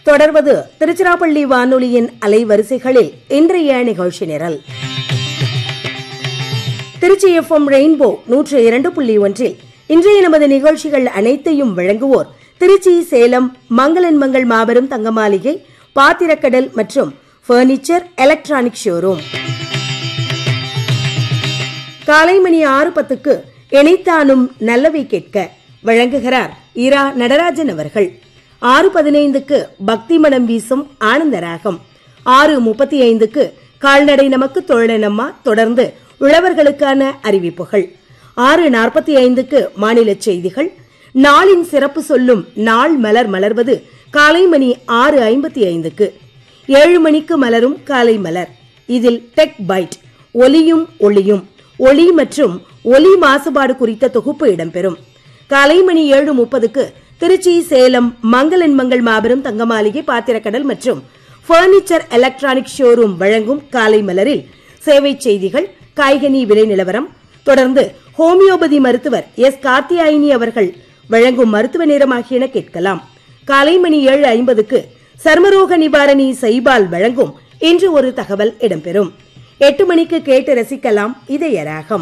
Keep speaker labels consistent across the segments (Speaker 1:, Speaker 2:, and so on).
Speaker 1: தொடர்வது திருச்சிராப்பள்ளி வானொலியின் அலைவரிசைகளில் இன்றைய நிகழ்ச்சி நிரல் திருச்சி எஃப்எம் ரெயின்போ நூற்று இரண்டு புள்ளி ஒன்றில் இன்றைய நமது நிகழ்ச்சிகள் அனைத்தையும் வழங்குவோர் திருச்சி சேலம் மங்களன் மங்கள் மாபெரும் தங்க மாளிகை பாத்திரக்கடல் மற்றும் பர்னிச்சர் எலக்ட்ரானிக் ஷோரூம் காலை மணி ஆறு பத்துக்கு இணைத்தானும் நல்லவை கேட்க வழங்குகிறார் இரா நடராஜன் அவர்கள் ஆறு பதினைந்துக்கு பக்தி மனம் வீசும் ஆனந்த ராகம் ஆறு முப்பத்தி ஐந்துக்கு கால்நடை நமக்கு தொழிலனம்மா தொடர்ந்து உழவர்களுக்கான அறிவிப்புகள் ஆறு நாற்பத்தி ஐந்துக்கு மாநில செய்திகள் நாளின் சிறப்பு சொல்லும் நாள் மலர் மலர்வது காலை மணி ஆறு ஐம்பத்தி ஐந்துக்கு ஏழு மணிக்கு மலரும் காலை மலர் இதில் டெக் பைட் ஒலியும் ஒளியும் ஒளி மற்றும் ஒலி மாசுபாடு குறித்த தொகுப்பு இடம்பெறும் காலை மணி ஏழு முப்பதுக்கு திருச்சி சேலம் மங்களன் மங்கள் மாபெரும் தங்க மாளிகை பாத்திரக்கடல் மற்றும் பர்னிச்சர் எலக்ட்ரானிக் ஷோரூம் வழங்கும் காலை மலரில் சேவை செய்திகள் காய்கனி விலை நிலவரம் தொடர்ந்து ஹோமியோபதி மருத்துவர் எஸ் கார்த்தியாயினி அவர்கள் வழங்கும் மருத்துவ நேரம் ஆகியன கேட்கலாம் காலை மணி ஏழு ஐம்பதுக்கு சர்மரோக நிவாரணி சைபால் வழங்கும் இன்று ஒரு தகவல் இடம்பெறும் எட்டு மணிக்கு கேட்டு ரசிக்கலாம் இதயராகம்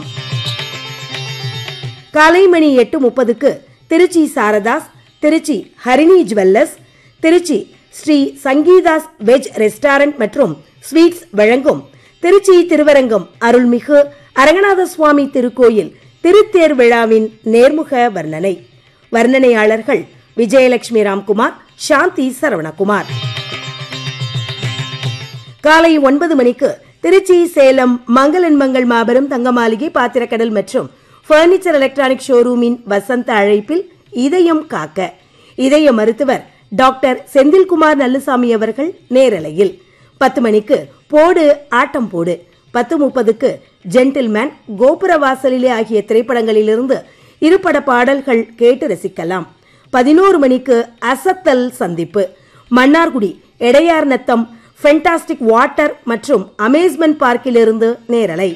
Speaker 1: காலை மணி எட்டு முப்பதுக்கு Trichy Saradhas Trichy Harini jewellers Trichy Sri Sangeethas veg restaurant மற்றும் ஸ்வீட்ஸ் வழங்கும் திருச்சி திருவரங்கம் அருள்மிகு அரங்கநாத சுவாமி திருக்கோயில் திருத்தேர் விழாவின் நேர்முக வர்ணனை வர்ணனையாளர்கள் விஜயலட்சுமி ராம்குமார் சாந்தி சரவணகுமார் காலை ஒன்பது மணிக்கு திருச்சி சேலம் மங்களன் மங்கள் மாபெரும் தங்க மாளிகை பாத்திரக்கடல் மற்றும் பர்னிச்சர் எலக்ட்ரானிக் ஷோரூமின் வசந்த அழைப்பில் இதயம் காக்க இதய மருத்துவர் டாக்டர் செந்தில்குமார் நல்லுசாமி அவர்கள் நேரலையில் பத்து மணிக்கு போடு ஆட்டம் போடு பத்து முப்பதுக்கு ஜென்டில்மேன் கோபுர வாசலிலே ஆகிய திரைப்படங்களிலிருந்து இருபட பாடல்கள் கேட்டு ரசிக்கலாம் பதினோரு மணிக்கு அசத்தல் சந்திப்பு மன்னார்குடி எடையார் நத்தம் ஃபென்டாஸ்டிக் வாட்டர் மற்றும் அமேஸ்மெண்ட் பார்க்கிலிருந்து நேரலை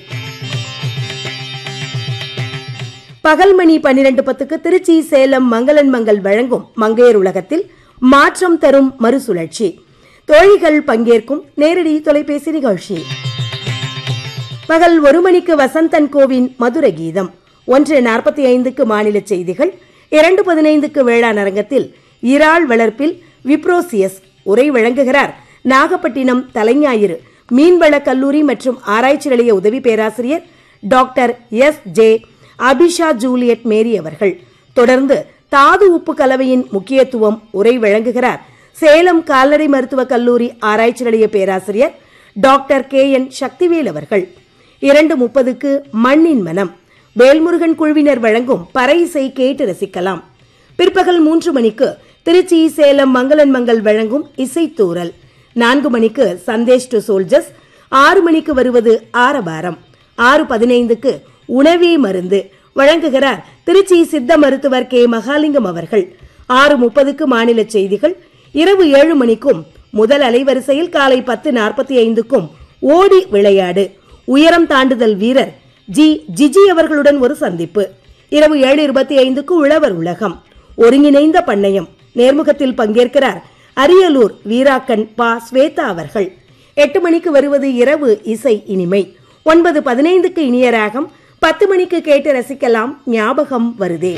Speaker 1: பகல் மணி பன்னிரண்டு பத்துக்கு திருச்சி சேலம் மங்களன் மங்கள் வழங்கும் மங்கையர் உலகத்தில் மாற்றம் தரும் மறுசுழற்சி தோழிகள் பங்கேற்கும் நேரடி தொலைபேசி நிகழ்ச்சி பகல் ஒரு மணிக்கு வசந்தன் கோவின் மதுர கீதம் ஒன்று நாற்பத்தி ஐந்துக்கு மாநில செய்திகள் இரண்டு பதினைந்துக்கு வேளாண் அரங்கத்தில் இறால் வளர்ப்பில் விப்ரோசியஸ் உரை வழங்குகிறார் நாகப்பட்டினம் தலைஞாயிறு மீன்வள கல்லூரி மற்றும் ஆராய்ச்சி நிலைய உதவி பேராசிரியர் doctor S J Abisha Juliet Mary அவர்கள் தொடர்ந்து தாது உப்பு கலவையின் முக்கியத்துவம் உரை வழங்குகிறார் சேலம் கால்நடை மருத்துவக் கல்லூரி ஆராய்ச்சி நிலைய பேராசிரியர் டாக்டர் கே என் சக்திவேல் அவர்கள் இரண்டு முப்பதுக்கு மண்ணின் மனம் வேல்முருகன் குழுவினர் வழங்கும் பறை இசை கேட்டு ரசிக்கலாம் பிற்பகல் மூன்று மணிக்கு திருச்சி சேலம் மங்களன் மங்கள் வழங்கும் இசைத்தூரல் நான்கு மணிக்கு சந்தேஷ் டு சோல்ஜர்ஸ் ஆறு மணிக்கு வருவது ஆரபாரம் ஆறு பதினைந்துக்கு உணவே மருந்து வழங்குகிறார் திருச்சி சித்த மருத்துவர் கே மகாலிங்கம் அவர்கள் ஆறு முப்பதுக்கு மாநில செய்திகள் இரவு ஏழு மணிக்கும் முதல் அலைவரிசையில் காலை பத்து நாற்பத்தி ஐந்துக்கும் ஓடி விளையாடு உயரம் தாண்டுதல் வீரர் ஜி ஜிஜி அவர்களுடன் ஒரு சந்திப்பு இரவு ஏழு இருபத்தி ஐந்துக்கு உழவர் உலகம் ஒருங்கிணைந்த பண்ணையம் நேர்முகத்தில் பங்கேற்கிறார் அரியலூர் வீராக்கன் பா ஸ்வேதா அவர்கள் எட்டு மணிக்கு வருவது இரவு இசை இனிமை ஒன்பது பதினைந்துக்கு இனிய ராகம் பத்து மணிக்கு கேட்டு ரசிக்கலாம் ஞாபகம் வருதே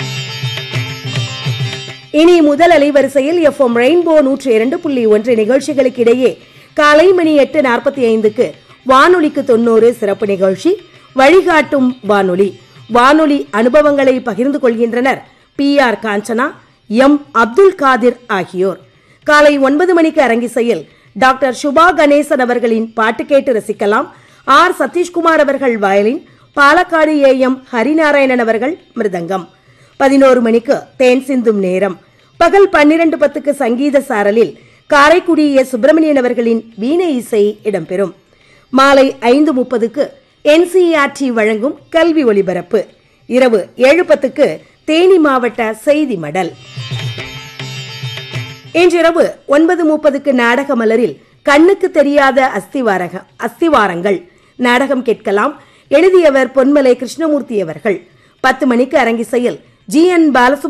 Speaker 1: இனி முதல் அலைவரிசையில் எஃப்எம் ரெயின்போ நூற்றி இரண்டு புள்ளி ஒன்று நிகழ்ச்சிகளுக்கு இடையே காலை மணி எட்டு நாற்பத்தி ஐந்துக்கு வானொலிக்கு தொண்ணூறு சிறப்பு நிகழ்ச்சி வழிகாட்டும் வானொலி வானொலி அனுபவங்களை பகிர்ந்து கொள்கின்றனர் P R Kanchana M Abdul Kadhir ஆகியோர் காலை ஒன்பது மணிக்கு அரங்கிசையில் டாக்டர் சுபா கணேசன் அவர்களின் பாட்டு கேட்டு ரசிக்கலாம் ஆர் சதீஷ்குமார் அவர்கள் violin Palakkad A M Harinarayanan அவர்கள் மிருதங்கம் பதினோரு மணிக்கு தேன் சிந்தும் நேரம் பகல் பன்னிரண்டு பத்துக்கு சங்கீத சாரலில் காரைக்குடி எஸ் சுப்பிரமணியன் அவர்களின் வீணை இசை இடம்பெறும் மாலை ஐந்து முப்பதுக்கு என்சிஆர்டி வழங்கும் கல்வி ஒலிபரப்பு இரவு ஏழு பத்துக்கு தேனி மாவட்ட செய்தி மடல் இன்றிரவு ஒன்பது முப்பதுக்கு நாடக மலரில் கண்ணுக்கு தெரியாத அஸ்திவாரக அஸ்திவாரங்கள் நாடகம் கேட்கலாம் எழுதியவர் பொன்மலை கிருஷ்ணமூர்த்தி அவர்கள் பத்து மணிக்கு அரங்கிசையில் ஜி என் பாலசுப்ரமணியன்